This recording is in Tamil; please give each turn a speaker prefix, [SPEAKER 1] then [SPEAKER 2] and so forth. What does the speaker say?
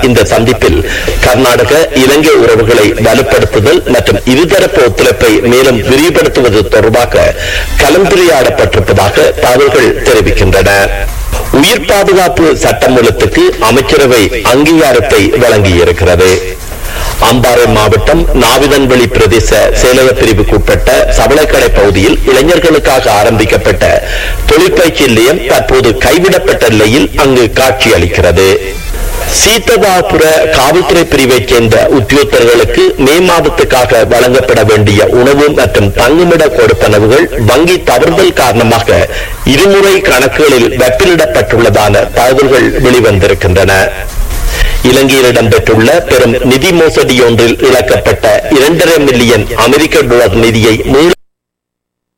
[SPEAKER 1] இந்த சந்திப்பில் கர்நாடக இலங்கை உறவுகளை வலுப்படுத்துதல் மற்றும் இருதரப்பு ஒத்துழைப்பை மேலும் விரிவுபடுத்துவது தொடர்பாக கலந்துரையாடப்பட்டிருப்பதாக தகவல்கள் தெரிவிக்கின்றன உயிர் பாதுகாப்பு சட்டமூலத்துக்கு அமைச்சரவை அங்கீகாரத்தை வழங்கியிருக்கிறது அம்பாறை மாவட்டம் நாவிதன்வெளி பிரதேச செயலக பிரிவுக்குட்பட்ட சபளக்கடை பகுதியில் இளைஞர்களுக்காக ஆரம்பிக்கப்பட்ட தொழிற்பயிற்சி நிலையம் தற்போது கைவிடப்பட்ட நிலையில் அங்கு காட்சியளிக்கிறது சீத்ததாபுர காவல்துறை பிரிவைச் சேர்ந்த உத்தியோகத்தர்களுக்கு மே மாதத்துக்காக வழங்கப்பட வேண்டிய உணவு மற்றும் தங்குமிட கொடுப்பனவுகள் வங்கி தவறுதல் காரணமாக இருமுறை கணக்குகளில் வெப்பிலிடப்பட்டுள்ளதான தகவல்கள் வெளிவந்திருக்கின்றன இலங்கையில் இடம்பெற்றுள்ள பெரும் நிதி மோசடி ஒன்றில் இழக்கப்பட்ட இரண்டரை மில்லியன் அமெரிக்க டாலர் நிதியை மீள